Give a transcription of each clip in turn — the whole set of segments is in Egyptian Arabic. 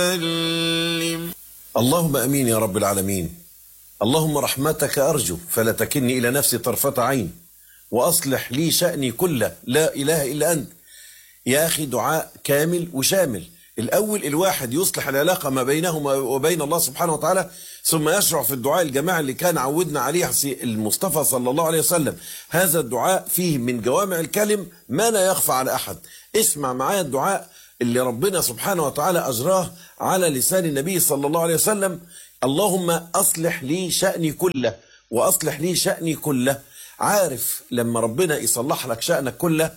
وسلم اللهم امين يا رب العالمين اللهم رحمتك ارجو فلا تكلني الى نفسي طرفه عين واصلح لي شاني كله لا اله الا انت يا اخي دعاء كامل وشامل الاول الواحد يصلح العلاقه ما بينهما وبين الله سبحانه وتعالى ثم يشرع في الدعاء الجماعي اللي كان عودنا عليه المصطفى صلى الله عليه وسلم هذا الدعاء فيه من جوامع الكلم ما لا يخفى على احد اسمع معايا الدعاء اللي ربنا سبحانه وتعالى اجراه على لسان النبي صلى الله عليه وسلم اللهم اصلح لي شاني كله واصلح لي شاني كله عارف لما ربنا يصلح لك شانك كله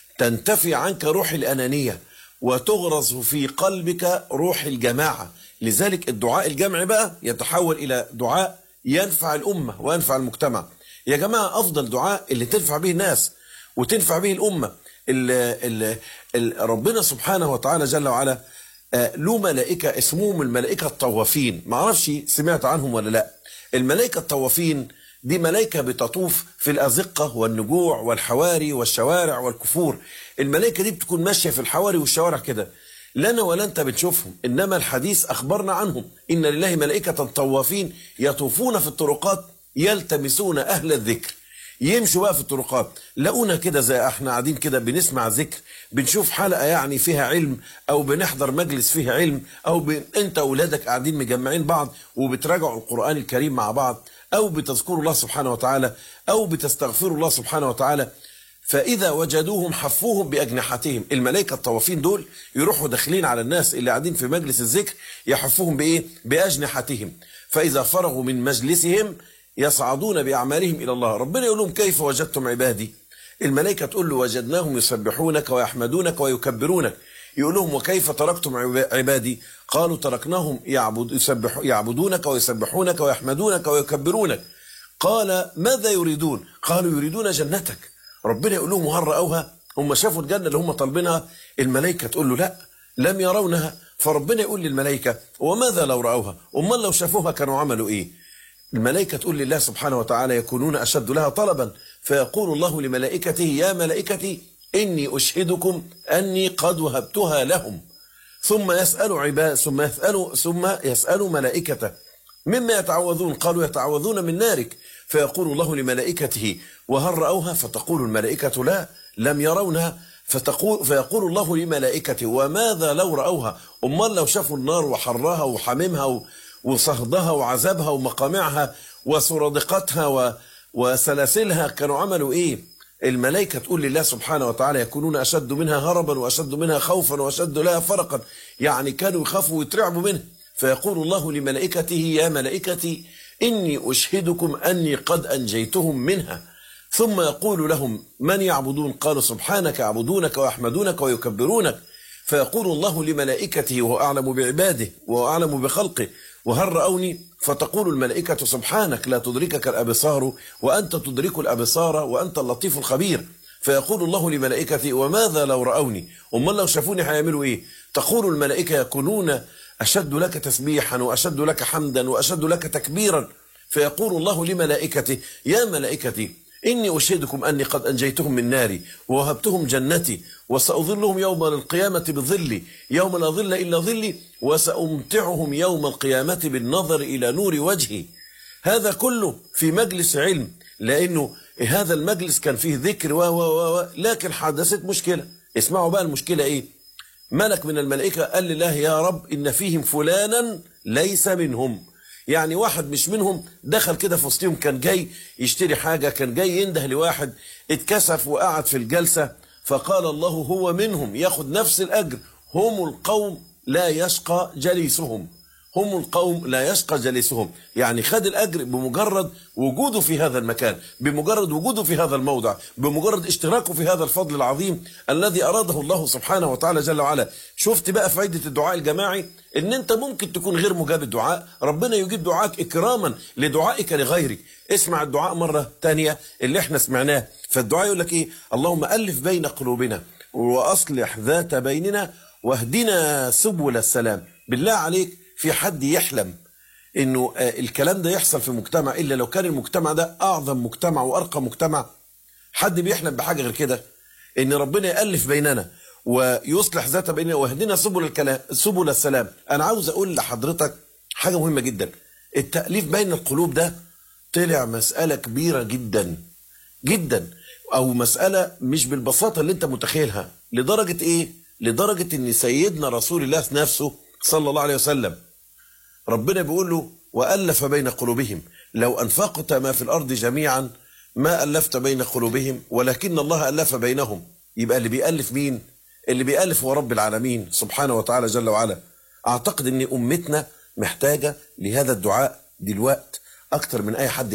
تنتفي عنك روح الانانيه وتغرز في قلبك روح الجماعه لذلك الدعاء الجمعي بقى يتحول الى دعاء ينفع الامه وينفع المجتمع يا جماعه افضل دعاء اللي تنفع به الناس وتنفع به الامه ال ال ال ربنا سبحانه وتعالى جل وعلا آه، له ملائكه اسمهم الملائكه الطوافين ما اعرفش سمعت عنهم ولا لا الملائكه الطوافين دي ملائكه بتطوف في الازقه والنجوع والحواري والشوارع والكفور الملائكه دي بتكون ماشيه في الحواري والشوارع كده لا انا ولا انت بتشوفهم انما الحديث اخبرنا عنهم ان لله ملائكه طوافين يطوفون في الطرقات يلتمسون اهل الذكر يمشوا بقى في الطرقات لقونا كده زي احنا قاعدين كده بنسمع ذكر بنشوف حلقه يعني فيها علم او بنحضر مجلس فيه علم او ب... انت واولادك قاعدين مجمعين بعض وبتراجعوا القران الكريم مع بعض او بتذكروا الله سبحانه وتعالى او بتستغفروا الله سبحانه وتعالى فإذا وجدوهم حفوهم بأجنحتهم الملائكة الطوافين دول يروحوا داخلين على الناس اللي قاعدين في مجلس الذكر يحفوهم بإيه؟ بأجنحتهم فإذا فرغوا من مجلسهم يصعدون بأعمالهم إلى الله ربنا يقول لهم كيف وجدتم عبادي الملائكة تقول له وجدناهم يسبحونك ويحمدونك ويكبرونك يقول لهم وكيف تركتم عبادي قالوا تركناهم يعبد يسبح يعبدونك ويسبحونك ويحمدونك ويكبرونك قال ماذا يريدون قالوا يريدون جنتك ربنا يقول لهم هل رأوها هم شافوا الجنة اللي هم طالبينها الملائكة تقول له لا لم يرونها فربنا يقول للملائكة وماذا لو رأوها أمال لو شافوها كانوا عملوا إيه الملائكة تقول لله سبحانه وتعالى يكونون أشد لها طلبا فيقول الله لملائكته يا ملائكتي إني أشهدكم أني قد وهبتها لهم ثم يسأل عباد ثم يسأل ثم يسأل ملائكته مما يتعوذون قالوا يتعوذون من نارك فيقول الله لملائكته وهل رأوها فتقول الملائكة لا لم يرونها فتقول فيقول الله لملائكته وماذا لو رأوها أمال لو شافوا النار وحرها وحميمها وصهدها وعذابها ومقامعها وسرادقتها و وسلاسلها كانوا عملوا ايه الملائكة تقول لله سبحانه وتعالى يكونون أشد منها هربا وأشد منها خوفا وأشد لها فرقا يعني كانوا يخافوا ويترعبوا منها فيقول الله لملائكته يا ملائكتي إني أشهدكم أني قد أنجيتهم منها ثم يقول لهم من يعبدون قالوا سبحانك يعبدونك ويحمدونك ويكبرونك فيقول الله لملائكته وهو أعلم بعباده وهو أعلم بخلقه وهل رأوني فتقول الملائكة سبحانك لا تدركك الأبصار وأنت تدرك الأبصار وأنت اللطيف الخبير فيقول الله لملائكته وماذا لو رأوني أمال لو شافوني هيعملوا إيه تقول الملائكة يكونون أشد لك تسبيحا وأشد لك حمدا وأشد لك تكبيرا فيقول الله لملائكته يا ملائكتي إني أشهدكم أني قد أنجيتهم من ناري ووهبتهم جنتي وسأظلهم يوم القيامة بظلي يوم لا ظل إلا ظلي وسأمتعهم يوم القيامة بالنظر إلى نور وجهي هذا كله في مجلس علم لأنه هذا المجلس كان فيه ذكر و و و لكن حدثت مشكلة اسمعوا بقى المشكلة إيه ملك من الملائكة قال لله يا رب إن فيهم فلانا ليس منهم يعني واحد مش منهم دخل كده في وسطهم كان جاي يشتري حاجة كان جاي ينده لواحد اتكسف وقعد في الجلسة فقال الله هو منهم ياخد نفس الأجر هم القوم لا يشقى جليسهم هم القوم لا يشقى جليسهم يعني خد الأجر بمجرد وجوده في هذا المكان بمجرد وجوده في هذا الموضع بمجرد اشتراكه في هذا الفضل العظيم الذي أراده الله سبحانه وتعالى جل وعلا شفت بقى فائدة الدعاء الجماعي ان انت ممكن تكون غير مجاب الدعاء ربنا يجيب دعائك اكراما لدعائك لغيرك اسمع الدعاء مرة تانية اللي احنا سمعناه فالدعاء يقول لك ايه اللهم ألف بين قلوبنا وأصلح ذات بيننا واهدنا سبل السلام بالله عليك في حد يحلم انه الكلام ده يحصل في مجتمع الا لو كان المجتمع ده اعظم مجتمع وارقى مجتمع حد بيحلم بحاجه غير كده ان ربنا يالف بيننا ويصلح ذات بيننا واهدنا سبل الكلام سبل السلام انا عاوز اقول لحضرتك حاجه مهمه جدا التاليف بين القلوب ده طلع مساله كبيره جدا جدا او مساله مش بالبساطه اللي انت متخيلها لدرجه ايه لدرجه ان سيدنا رسول الله نفسه صلى الله عليه وسلم ربنا بيقول له والف بين قلوبهم لو انفقت ما في الارض جميعا ما الفت بين قلوبهم ولكن الله الف بينهم يبقى اللي بيالف مين اللي بيالف هو رب العالمين سبحانه وتعالى جل وعلا اعتقد ان امتنا محتاجه لهذا الدعاء دلوقت اكتر من اي حد